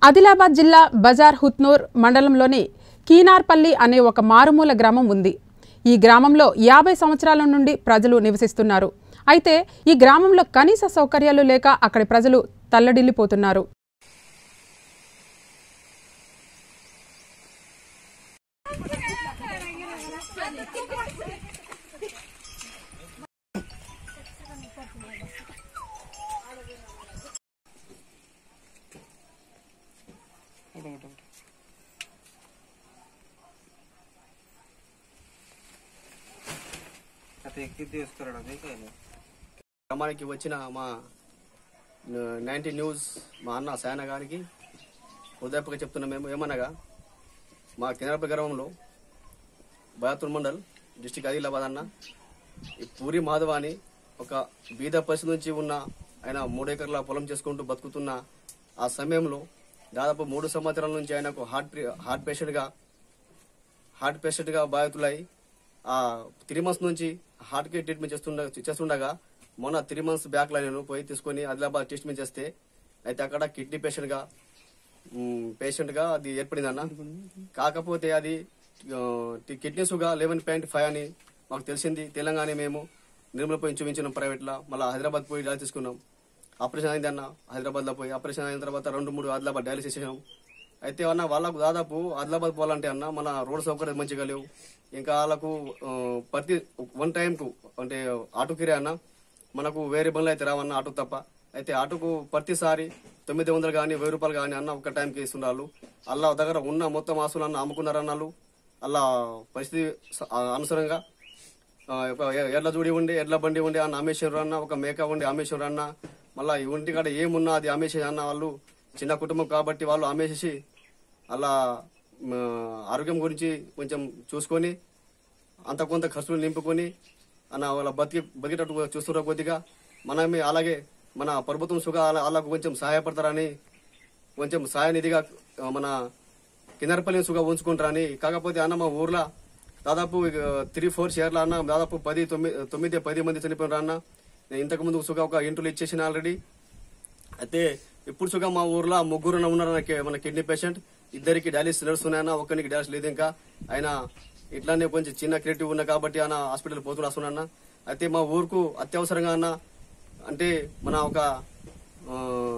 ఆదిలాబాద్ జిల్లా బజార్ హుత్నూర్ మండలంలోని కీనార్పల్లి అనే ఒక మారుమూల గ్రామం ఉంది ఈ గ్రామంలో యాభై సంవత్సరాల నుండి ప్రజలు నివసిస్తున్నారు అయితే ఈ గ్రామంలో కనీస సౌకర్యాలు లేక అక్కడి ప్రజలు తల్లడిల్లిపోతున్నారు అతను ఎక్కి తీసుకురాడు అదే కాదు గ్రామానికి వచ్చిన మా నైన్టీ న్యూస్ మా అన్న సాయన గారికి ఉదయపగా చెప్తున్నా మేము ఏమనగా మా కినరప గ్రామంలో బయాతుల్ మండల్ డిస్టిక్ ఆదిలాబాద్ అన్న ఈ పూరి మాధవ అని ఒక బీద పరిస్థితి నుంచి ఉన్న ఆయన మూడెకర్ల పొలం చేసుకుంటూ బతుకుతున్న ఆ సమయంలో దాదాపు మూడు సంవత్సరాల నుంచి ఆయనకు హార్ట్ హార్ట్ పేషెంట్గా హార్ట్ పేషెంట్ గా బాధితులై ఆ త్రీ మంత్స్ నుంచి హార్ట్ కి ట్రీట్మెంట్ చేస్తుండగా చేస్తుండగా మొన్న త్రీ మంత్స్ బ్యాక్ లో నేను పోయి తీసుకొని ఆదిలాబాద్ ట్రీట్మెంట్ చేస్తే అయితే అక్కడ కిడ్నీ పేషెంట్ గా పేషెంట్ గా అది ఏర్పడింది అన్న కాకపోతే అది kidney sugar eleven point five అని మాకు తెలిసింది తెలంగాణ మేము నిర్మల పోయి చూపించినాం ప్రైవేట్ లో మళ్ళీ హైదరాబాద్ పోయి డయాలసిస్ తీసుకున్నాం ఆపరేషన్ అయింది అన్న హైదరాబాద్ లో పోయి ఆపరేషన్ అయిన తర్వాత రెండు మూడు ఆదిలాబాద్ డయాలసిస్ చేసినాం అయితే అన్న వాళ్ళకు దాదాపు ఆదిలాబాద్ పోవాలంటే అన్న మన రోడ్ సౌకర్యం మంచిగా లేవు ఇంకా వాళ్ళకు ఆ, ప్రతి వన్ టైం కు అంటే ఆటో కిరే అన్న మనకు వేరే బండ్లు అయితే రావన్న ఆటో తప్ప అయితే ఆటోకు ప్రతిసారి తొమ్మిది వందలు కానీ వెయ్యి రూపాయలు కానీ అన్న ఒక టైంకి ఇస్తున్నారు అలా దగ్గర ఉన్న మొత్తం ఆస్తులు అన్న అమ్ముకున్నారన్నాళ్ళు అలా పరిస్థితి స- ఆ, అనుసరంగా ఆ, ఒక ఎ- ఎడ్ల జోడి ఉండి ఎడ్ల బండి ఉండి అన్న అమ్మేశ్వరు అన్న ఒక మేక ఉండి అమ్మేశ్వరు అన్న మళ్ళా ఈ ఒంటి కాడ ఏమున్నా అది అమ్మేసి అన్న వాళ్ళు చిన్న కుటుంబం కాబట్టి వాళ్ళు అమ్మేసేసి అలా మ, ఆరోగ్యం గురించి కొంచెం చూసుకొని అంత కొంత ఖర్చులు నింపుకొని అన్న వాళ్ళ బతికి బతికేటట్టు చూస్తున్నారు కొద్దిగా మనమే అలాగే మన ప్రభుత్వం సుగా అలా- వాళ్ళకు కొంచెం సహాయపడతారని కొంచెం సహాయ నిధిగా ఆ, మన కిన్నరపల్లిని సుగా ఉంచుకుంటారని కాకపోతే అన్న మా ఊర్లో దాదాపు త్రీ ఫోర్ షేర్ల అన్న దాదాపు పది తొమ్మిది తొమ్మిది పది మంది చనిపోయినారు అన్న నేను ఇంతకు ముందు సుగా ఒక ఇంటర్లు ఇచ్చేసిన ఆల్రెడీ అయితే ఇప్పుడు సుగా మా ఊర్లో ముగ్గురు ఉన్నారు అన్న కి- మన కిడ్నీ పేషెంట్ ఇద్దరికి డయాలిసిస్ నడుస్తున్నాయన్న ఒక్కరికి డయాలిసిస్ లేదు ఇంకా ఆయన ఇట్లానే కొంచెం చిన్న క్రియేటివ్ ఉన్న కాబట్టి ఆయన హాస్పిటల్ పోతూ వస్తున్నా అయితే మా ఊరుకు అత్యవసరంగా అన్న అంటే మన ఒక ఆ,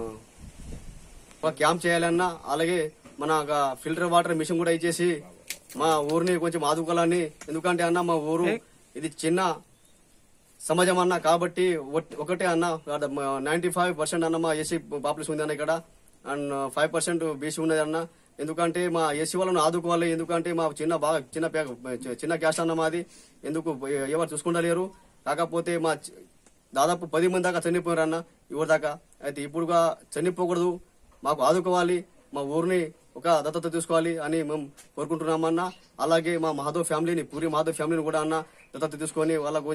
ఒక క్యాంప్ చేయాలన్నా అలాగే మన ఒక ఫిల్టర్ వాటర్ మిషన్ కూడా ఇచ్చేసి మా ఊరిని కొంచెం ఆదుకోవాలని ఎందుకంటే అన్న మా ఊరు ఇది చిన్న సమాజం అన్న కాబట్టి ఒట్- ఒకటే అన్న నైన్టీ ఫైవ్ పర్సెంట్ అన్న మా ఏసీ పాపులేషన్ ఉంది అన్న ఇక్కడ అండ్ ఫైవ్ పర్సెంట్ బీసీ ఉన్నది అన్న ఎందుకంటే మా ఏసీ వాళ్ళని ఆదుకోవాలి ఎందుకంటే మా చిన్న బాగా చిన్న పే- చిన్న క్యాస్ట్ అన్న మాది ఎందుకు ఎవరు చూసుకుంటలేరు కాకపోతే మా చి- దాదాపు పది మంది దాకా చనిపోయారు అన్న ఇవరి దాకా అయితే ఇప్పుడుగా చనిపోకూడదు మాకు ఆదుకోవాలి మా ఊరిని ఒక దత్తత తీసుకోవాలి అని మేము కోరుకుంటున్నామన్న అలాగే మా మాధవ్ ఫ్యామిలీని పూరి మాధవ్ ఫ్యామిలీని కూడా అన్న దత్తత తీసుకొని వాళ్ళకు